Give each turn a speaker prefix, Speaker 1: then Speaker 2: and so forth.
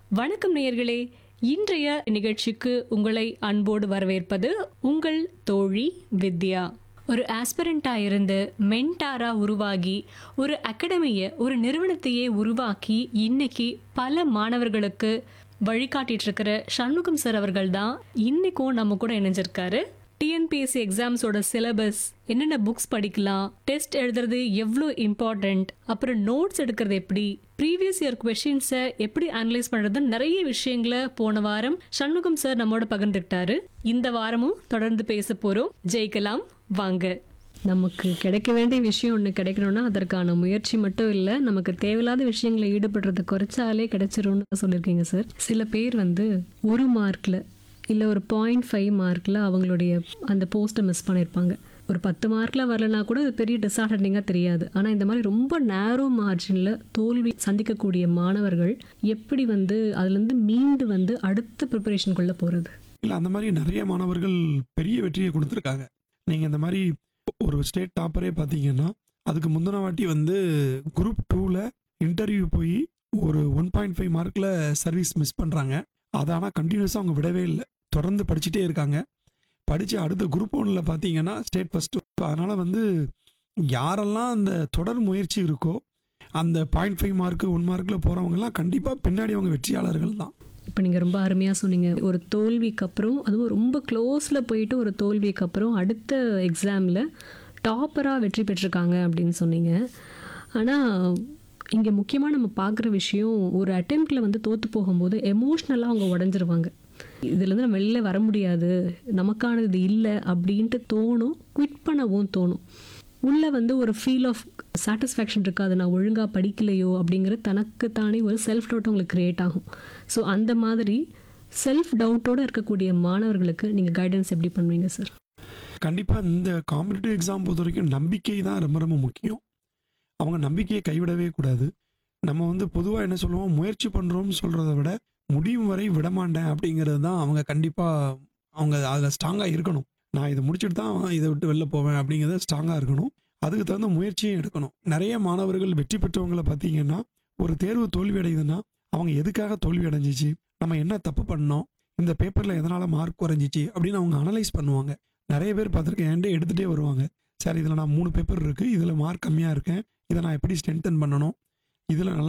Speaker 1: வணக்கம் நேயர்களே இன்றைய நிகழ்ச்சிக்கு உங்களை அன்போடு வரவேற்பது உங்கள் தோழி வித்யா ஒரு ஆஸ்பிரண்டா இருந்து மென்டாரா உருவாகி ஒரு அகாடமியை ஒரு நிறுவனத்தையே உருவாக்கி இன்னைக்கு பல மாணவர்களுக்கு வழிகாட்டிட்டு இருக்கிற சண்முகம் சார் அவர்கள் தான் இன்னைக்கும் நம்ம கூட இணைஞ்சிருக்காரு டிஎன்பிஎஸ்சி எக்ஸாம்ஸோட சிலபஸ் என்னென்ன புக்ஸ் படிக்கலாம் டெஸ்ட் எழுதுறது எவ்வளோ இம்பார்ட்டண்ட் அப்புறம் நோட்ஸ் எடுக்கிறது எப்படி ப்ரீவியஸ் இயர் கொஷின்ஸை எப்படி அனலைஸ் பண்ணுறது நிறைய விஷயங்களை போன வாரம் சண்முகம் சார் நம்மோட பகிர்ந்துக்கிட்டாரு இந்த வாரமும் தொடர்ந்து பேச போகிறோம் ஜெயிக்கலாம் வாங்க நமக்கு கிடைக்க வேண்டிய விஷயம் ஒன்று கிடைக்கணும்னா அதற்கான முயற்சி மட்டும் இல்லை நமக்கு தேவையில்லாத விஷயங்களை ஈடுபடுறதை குறைச்சாலே கிடைச்சிரும்னு சொல்லியிருக்கீங்க சார் சில பேர் வந்து ஒரு மார்க்கில் இல்லை ஒரு பாயிண்ட் ஃபைவ் மார்க்கில் அவங்களுடைய அந்த போஸ்ட்டை மிஸ் பண்ணியிருப்பாங்க ஒரு பத்து மார்க்கில் வரலனா கூட அது பெரிய டிஸ்அட்வான்டேஜாக தெரியாது ஆனால் இந்த மாதிரி ரொம்ப நேரோ மார்ஜினில் தோல்வி சந்திக்கக்கூடிய மாணவர்கள் எப்படி வந்து அதுலேருந்து மீண்டு வந்து அடுத்த ப்ரிப்பரேஷனுக்குள்ளே போகிறது
Speaker 2: இல்லை அந்த மாதிரி நிறைய மாணவர்கள் பெரிய வெற்றியை கொடுத்துருக்காங்க நீங்கள் இந்த மாதிரி ஒரு ஸ்டேட் டாப்பரே பார்த்தீங்கன்னா அதுக்கு முந்தின வாட்டி வந்து குரூப் டூவில் இன்டர்வியூ போய் ஒரு ஒன் பாயிண்ட் ஃபைவ் மார்க்கில் சர்வீஸ் மிஸ் பண்ணுறாங்க அதை ஆனால் கண்டினியூஸாக அவங்க விடவே இல்லை தொடர்ந்து படிச்சுட்டே இருக்காங்க படித்து அடுத்த குரூப் ஒன்றில் பார்த்தீங்கன்னா ஸ்டேட் ஃபஸ்ட்டு அதனால் வந்து யாரெல்லாம் அந்த தொடர் முயற்சி இருக்கோ அந்த பாயிண்ட் ஃபைவ் மார்க்கு ஒன் மார்க்கில் போகிறவங்கலாம் கண்டிப்பாக பின்னாடி அவங்க வெற்றியாளர்கள் தான்
Speaker 1: இப்போ நீங்கள் ரொம்ப அருமையாக சொன்னீங்க ஒரு தோல்விக்கு அப்புறம் அதுவும் ரொம்ப க்ளோஸில் போயிட்டு ஒரு தோல்விக்கு அப்புறம் அடுத்த எக்ஸாமில் டாப்பராக வெற்றி பெற்றிருக்காங்க அப்படின்னு சொன்னீங்க ஆனால் இங்கே முக்கியமாக நம்ம பார்க்குற விஷயம் ஒரு அட்டெம்ப்டில் வந்து தோற்று போகும்போது எமோஷ்னலாக அவங்க உடஞ்சிருவாங்க இதுலேருந்து நம்ம வெளில வர முடியாது நமக்கானது இது இல்லை அப்படின்ட்டு தோணும் குவிட் பண்ணவும் தோணும் உள்ளே வந்து ஒரு ஃபீல் ஆஃப் சாட்டிஸ்ஃபேக்ஷன் இருக்காது நான் ஒழுங்காக படிக்கலையோ அப்படிங்கிற தனக்கு தானே ஒரு செல்ஃப் டவுட் உங்களுக்கு க்ரியேட் ஆகும் ஸோ அந்த மாதிரி செல்ஃப் டவுட்டோடு இருக்கக்கூடிய மாணவர்களுக்கு நீங்கள் கைடன்ஸ் எப்படி பண்ணுவீங்க சார்
Speaker 2: கண்டிப்பாக இந்த காம்படிட்டிவ் எக்ஸாம் பொறுத்த வரைக்கும் நம்பிக்கை தான் ரொம்ப ரொம்ப முக்கியம் அவங்க நம்பிக்கையை கைவிடவே கூடாது நம்ம வந்து பொதுவாக என்ன சொல்லுவோம் முயற்சி பண்ணுறோம்னு சொல்கிறத விட முடியும் வரை விடமாட்டேன் அப்படிங்கிறது தான் அவங்க கண்டிப்பாக அவங்க அதில் ஸ்ட்ராங்காக இருக்கணும் நான் இதை முடிச்சுட்டு தான் இதை விட்டு வெளில போவேன் அப்படிங்கிறத ஸ்ட்ராங்காக இருக்கணும் அதுக்கு தகுந்த முயற்சியும் எடுக்கணும் நிறைய மாணவர்கள் வெற்றி பெற்றவங்களை பார்த்தீங்கன்னா ஒரு தேர்வு தோல்வி அடையுதுன்னா அவங்க எதுக்காக தோல்வி அடைஞ்சிச்சு நம்ம என்ன தப்பு பண்ணோம் இந்த பேப்பரில் எதனால் மார்க் குறைஞ்சிச்சு அப்படின்னு அவங்க அனலைஸ் பண்ணுவாங்க நிறைய பேர் பார்த்துருக்கேன் என்கிட்ட எடுத்துகிட்டே வருவாங்க சார் இதில் நான் மூணு பேப்பர் இருக்குது இதில் மார்க் கம்மியாக இருக்கேன் இதை நான் எப்படி ஸ்ட்ரென்தன் பண்ணணும் இதில் நல்லா